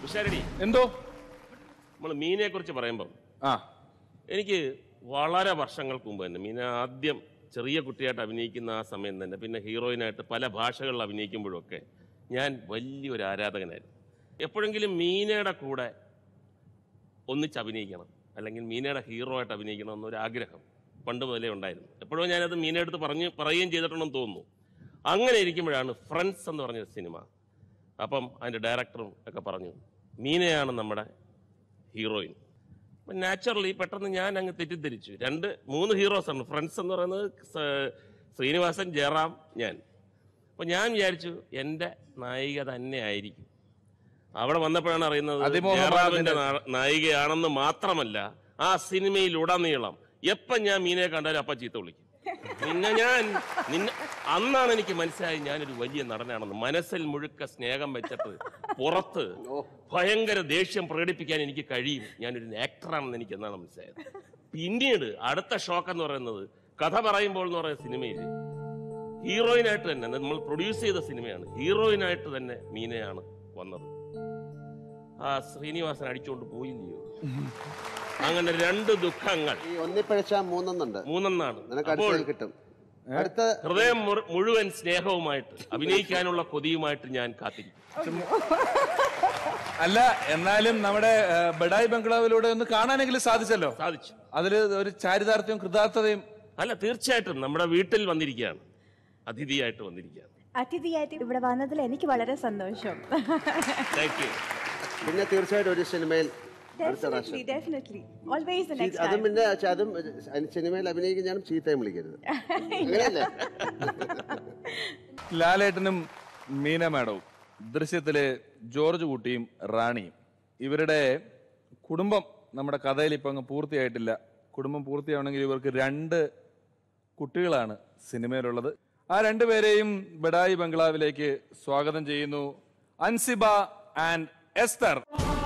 ഉഷാരടി എന്തോ നമ്മൾ മീനയെ കുറിച്ച് പറയുമ്പം ആ എനിക്ക് വളരെ വർഷങ്ങൾക്ക് മുമ്പ് തന്നെ മീന ആദ്യം ചെറിയ കുട്ടിയായിട്ട് അഭിനയിക്കുന്ന ആ സമയം തന്നെ പിന്നെ ഹീറോയിനായിട്ട് പല ഭാഷകളിൽ അഭിനയിക്കുമ്പോഴൊക്കെ ഞാൻ വലിയൊരു ആരാധകനായിരുന്നു എപ്പോഴെങ്കിലും മീനയുടെ കൂടെ ഒന്നിച്ച് അഭിനയിക്കണം അല്ലെങ്കിൽ മീനയുടെ ഹീറോ ആയിട്ട് അഭിനയിക്കണം എന്നൊരു ആഗ്രഹം പണ്ട് മുതലേ ഉണ്ടായിരുന്നു എപ്പോഴും ഞാനത് മീനടുത്ത് പറഞ്ഞ് പറയുകയും ചെയ്തിട്ടുണ്ടെന്ന് തോന്നുന്നു അങ്ങനെ ഇരിക്കുമ്പോഴാണ് ഫ്രണ്ട്സ് എന്ന് പറഞ്ഞൊരു സിനിമ അപ്പം അതിൻ്റെ ഡയറക്ടറും ഒക്കെ പറഞ്ഞു മീനയാണ് നമ്മുടെ ഹീറോയിൻ അപ്പം നാച്ചുറലി പെട്ടെന്ന് ഞാൻ അങ്ങ് തെറ്റിദ്ധരിച്ചു രണ്ട് മൂന്ന് ഹീറോസ് ആണ് ഫ്രണ്ട്സ് എന്ന് പറയുന്നത് സ- ശ്രീനിവാസൻ ജയറാം ഞാൻ അപ്പം ഞാൻ വിചാരിച്ചു എൻ്റെ നായിക തന്നെ ആയിരിക്കും അവിടെ വന്നപ്പോഴാണ് അറിയുന്നത് അതിമോഹം ജയറാമിന്റെ നാ- നായികയാണെന്ന് മാത്രമല്ല ആ സിനിമയിൽ ഉടനീളം എപ്പം ഞാൻ മീനെ കണ്ടാലും അപ്പ ചീത്ത വിളിക്കും പിന്നെ ഞാൻ നിന്നെ അന്നാണ് എനിക്ക് മനസ്സിലായി ഞാനൊരു വലിയ നടനാണെന്ന് മനസ്സിൽ മുഴുക്ക സ്നേഹം വെച്ചിട്ട് പുറത്ത് ഭയങ്കര ദേഷ്യം പ്രകടിപ്പിക്കാൻ എനിക്ക് കഴിയും ഞാനൊരു ആക്ടറാണെന്ന് എനിക്ക് എന്നാണ് മനസ്സിലായത് പിന്നീട് അടുത്ത ഷോക്ക് എന്ന് പറയുന്നത് കഥ പറയുമ്പോൾ എന്ന് പറയുന്ന സിനിമയിൽ ഹീറോയിനായിട്ട് തന്നെ നമ്മൾ പ്രൊഡ്യൂസ് ചെയ്ത സിനിമയാണ് ഹീറോയിനായിട്ട് തന്നെ മീനയാണ് വന്നത് ആ ശ്രീനിവാസൻ അടിച്ചുകൊണ്ട് പോയില്ലയോ അങ്ങനെ രണ്ട് ദുഃഖങ്ങൾ ഈ ഒന്നിപ്പഴച്ച മൂന്നെന്നുണ്ട് മൂന്നെണ്ണാണ് നിനക്ക് അപ്പോൾ അടുത്തതിൽ കിട്ടും അടുത്ത ഹൃദയം മുറു- മുഴുവൻ സ്നേഹവുമായിട്ട് അഭിനയിക്കാനുള്ള കൊതിയുമായിട്ട് ഞാൻ കാത്തിരിക്കും അല്ല എന്നാലും നമ്മുടെ ആ, ബഡായി ബംഗ്ലാവിലൂടെ ഒന്ന് കാണാനെങ്കിലും സാധിച്ചല്ലോ സാധിച്ചു അതില് ഒരു ചാരിതാർത്ഥ്യവും കൃതാർത്ഥതയും അല്ല തീർച്ചയായിട്ടും നമ്മുടെ വീട്ടിൽ വന്നിരിക്കുകയാണ് അതിഥിയായിട്ട് വന്നിരിക്കുകയാണ് അതിഥിയായിട്ട് ഇവിടെ വന്നതിൽ എനിക്ക് വളരെ സന്തോഷം താങ്ക് യു പിന്നെ തീർച്ചയായിട്ടും ഒരു സിനിമയിൽ അടുത്ത ഡെഫിനറ്റ്ലി പ്രാവശ്യം ഡെഫിനറ്റ്ലി ഓൾവേസ് ദ ചീ- നെക്സ്റ്റ് അതും പിന്നെ ച- അതും അതിന് സിനിമയിൽ അഭിനയിക്കുന്നതാണ് ചീത്തയും വിളിക്കരുത് അങ്ങനെയല്ലേ ലാലേട്ടനും മീന മാഡവും ദൃശ്യത്തിലെ ജോർജ് കുട്ടിയും റാണിയും ഇവരുടെ കുടുംബം നമ്മുടെ കഥയിൽ ഇപ്പൊ അങ്ങ് പൂർത്തിയായിട്ടില്ല കുടുംബം പൂർത്തിയാവണമെങ്കിൽ ഇവർക്ക് രണ്ട് കുട്ടികളാണ് സിനിമയിലുള്ളത് ആ രണ്ടുപേരെയും ബഡായി ബംഗ്ലാവിലേക്ക് സ്വാഗതം ചെയ്യുന്നു അൻസിബ ആൻഡ് എസ്തർ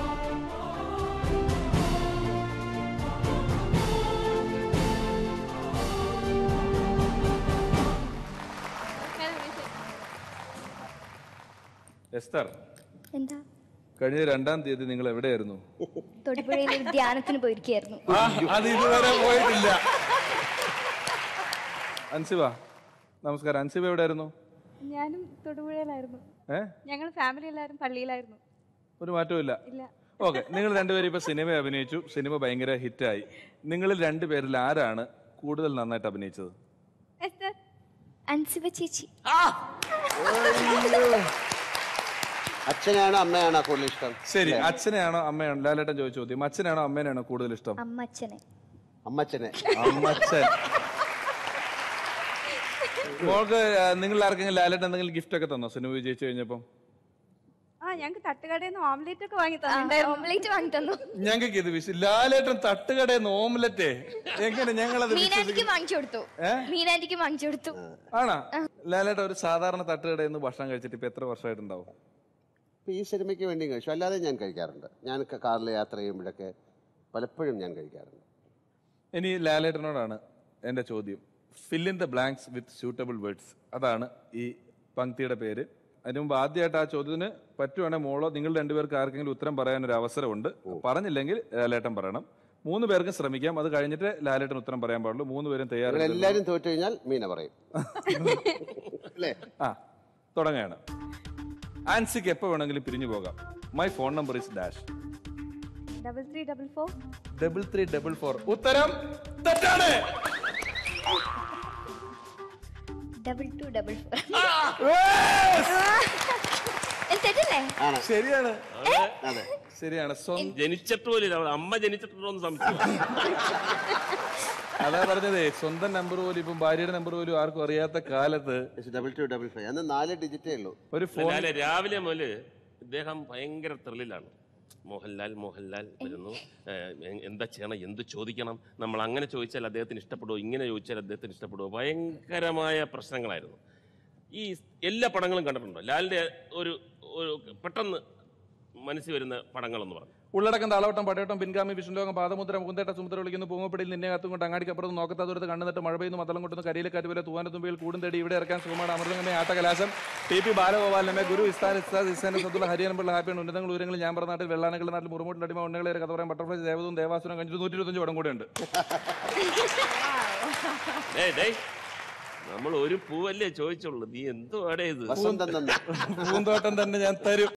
എസ്തർ എന്താ കഴിഞ്ഞ രണ്ടാം തീയതി നിങ്ങൾ എവിടെയായിരുന്നു തൊടുപുഴയിൽ ഒരു ധ്യാനത്തിന് പോയിരിക്കുകയായിരുന്നു ആ, അത് ഇതുവരെ പോയിട്ടില്ല അൻസിബ നമസ്കാരം അൻസിബ എവിടെയായിരുന്നു ഞാനും തൊടുപുഴയിലായിരുന്നു ഏ ഞങ്ങൾ ഫാമിലി എല്ലാവരും പള്ളിയിലായിരുന്നു ഒരു മാറ്റവും ഇല്ല ഇല്ല ഓക്കെ നിങ്ങൾ രണ്ടുപേരും ഇപ്പൊ സിനിമ അഭിനയിച്ചു സിനിമ ഭയങ്കര ഹിറ്റായി നിങ്ങളിൽ രണ്ടുപേരിൽ ആരാണ് കൂടുതൽ നന്നായിട്ട് അഭിനയിച്ചത് എസ്തർ അൻസിബ ചേച്ചി അച്ഛനാണോ അമ്മയാണോ കൂടുതൽ ഇഷ്ടം ശരി അച്ഛനെയാണോ അമ്മയാണോ ലാലേട്ടൻ ചോദിച്ച ചോദ്യം അച്ഛനാണോ അമ്മേനാണോ കൂടുതൽ ഇഷ്ടം അമ്മച്ചനെ അമ്മച്ചനെ അമ്മച്ചൻ മോൾക്ക് ആ, നിങ്ങൾ ആർക്കെങ്കിലും ലാലേട്ടൻ എന്തെങ്കിലും ഗിഫ്റ്റ് ഒക്കെ തന്നോ സിനിമ വിജയിച്ചു കഴിഞ്ഞപ്പം ആ ഞങ്ങൾക്ക് തട്ടുകടയിൽ നിന്ന് ഓംലേറ്റ് ഒക്കെ വാങ്ങി തന്നിട്ടുണ്ടായിരുന്നു ഓംലേറ്റ് വാങ്ങി തന്നു ഞങ്ങൾക്ക് ഇത് വിശ്വ ലാലേട്ടൻ തട്ടുകടയെന്ന് ഓംലറ്റ് എങ്ങനെ ഞങ്ങളത് മീനാന്റിക്ക് വാങ്ങിച്ചു കൊടുത്തു മീനാന്റിക്ക് വാങ്ങിച്ചു കൊടുത്തു ആണാ ലാലേട്ടൻ ഒരു സാധാരണ തട്ടുകടയിൽ നിന്ന് ഭക്ഷണം കഴിച്ചിട്ട് ഇപ്പൊ എത്ര വർഷമായിട്ടുണ്ടാവും ഇപ്പൊ ഈ സിനിമയ്ക്ക് വേണ്ടി കഴിച്ചു അല്ലാതെ ഞാൻ കഴിക്കാറുണ്ട് ഞാൻ ക- കാറിൽ യാത്ര ചെയ്യുമ്പോഴൊക്കെ പലപ്പോഴും ഞാൻ കഴിക്കാറുണ്ട് ഇനി ലാലേട്ടനോടാണ് എന്റെ ചോദ്യം fill in the blanks with suitable words അതാണ് ഈ പങ്ക്തിയുടെ പേര് അതിന് മുമ്പ് ആദ്യമായിട്ട് ആ ചോദ്യത്തിന് പറ്റുവാണെങ്കിൽ മോളോ നിങ്ങൾ രണ്ടുപേർക്ക് ആർക്കെങ്കിലും ഉത്തരം പറയാൻ ഒരു അവസരമുണ്ട് പറഞ്ഞില്ലെങ്കിൽ ലാലേട്ടൻ പറയണം മൂന്ന് പേർക്കും ശ്രമിക്കാം അത് കഴിഞ്ഞിട്ട് ലാലേട്ടൻ ഉത്തരം പറയാൻ പാടുള്ളൂ മൂന്ന് പേരും നിങ്ങൾ തയ്യാറാണ് എല്ലാരും തോറ്റു കഴിഞ്ഞാൽ മീന പറയും അല്ലേ ആ തുടങ്ങുകയാണ് ആൻസിക്ക് എപ്പോ വേണമെങ്കിലും പിരിഞ്ഞു പോകാം my phone number is dash double three double four double three double four ഉത്തരം തെറ്റാണ് ഡബിൾ ടു ഡബിൾ ഫോർ തെറ്റല്ലേ ആണ് ശരിയാണ് അതെ ശരിയാണ് സ്വന്തം ജനിച്ചിട്ട് പോലും ഇല്ല. അവളുടെ അമ്മ ജനിച്ചിട്ടുണ്ടോ എന്ന് സംശയം അതാ പറഞ്ഞതേ സ്വന്തം നമ്പർ പോലും ഇപ്പം ഭാര്യയുടെ നമ്പർ പോലും ആർക്കും അറിയാത്ത കാലത്ത് ഡബിൾ ടു ഡബിൾ ഫൈവ് അന്ന് നാല് ഡിജിറ്റേ ഉള്ളൂ ഒരു ഫോൺ അല്ല രാവിലെ മുതല് ഇദ്ദേഹം ഭയങ്കര ത്രില്ലിലാണ് മോഹൻലാൽ മോഹൻലാൽ വരുന്നു ഏഹ്, എ- എന്താ ചെയ്യണം എന്ത് ചോദിക്കണം നമ്മൾ അങ്ങനെ ചോദിച്ചാൽ അദ്ദേഹത്തിന് ഇഷ്ടപ്പെടുമോ ഇങ്ങനെ ചോദിച്ചാൽ അദ്ദേഹത്തിന് ഇഷ്ടപ്പെടുമോ ഭയങ്കരമായ പ്രശ്നങ്ങളായിരുന്നു ഈ എല്ലാ പടങ്ങളും കണ്ടിട്ടുണ്ടോ ലാലിന്റെ ഒരു ഒരു പെട്ടെന്ന് മനസ്സിൽ വരുന്ന പടങ്ങളെന്ന് പറഞ്ഞു ഉള്ളടക്കം താളവട്ടം പടയോട്ടം പിൻഗാമി വിഷ്ണുലോകം പാദമുദ്ര മുകുന്ദേട്ട സുമുദ്ര വിളിക്കുന്നു പൂങ്ങപ്പടിയിൽ നിന്നെ കത്തും കൊണ്ട് അങ്ങാടിക്കപ്പുറത്ത് നോക്കത്താ ദൂരത്ത് കണ്ണുനട്ട് മഴ പെയ്യുന്നു മതളം കൊട്ടുന്നു കരിയിലെ കാറ്റ് പോലെ തൂവാന തുമ്പിയിൽ കൂടും തേടി ഇവിടെ ഇറക്കാൻ സുഖമാണ് അമൃതങ്ങമേ ആട്ടകലാശം ടി പി ബാലഗോപാലമേ ഗുരു ഇസ്താൻ ഇസ്താദ് ഇസ്താൻ സദ്ദുള്ള ഹരിയനമ്പിള്ള ഹാപ്പിയാണ് ഉന്നതങ്ങൾ ഉയരങ്ങളിൽ ഞാൻ പറഞ്ഞ നാട്ടിൽ വെള്ളാനകളുടെ നാട്ടിൽ മുറുമൂട്ടിൽ അടിമ ഉണ്ണകളെ കഥ പറയാൻ ബട്ടർഫ്ലൈ ദേവതവും ദേവാസുരം കഴിഞ്ഞു നൂറ്റി ഇരുപത്തഞ്ച് പടം കൂടെ ഉണ്ട് ഡേയ് ഡേയ് നമ്മൾ ഒരു പൂവല്ലേ ചോദിച്ചുള്ളൂ നീ എന്തുവാടേ ഇത് വസന്തം തന്നെ പൂന്തോട്ടം തന്നെ ഞാൻ തരും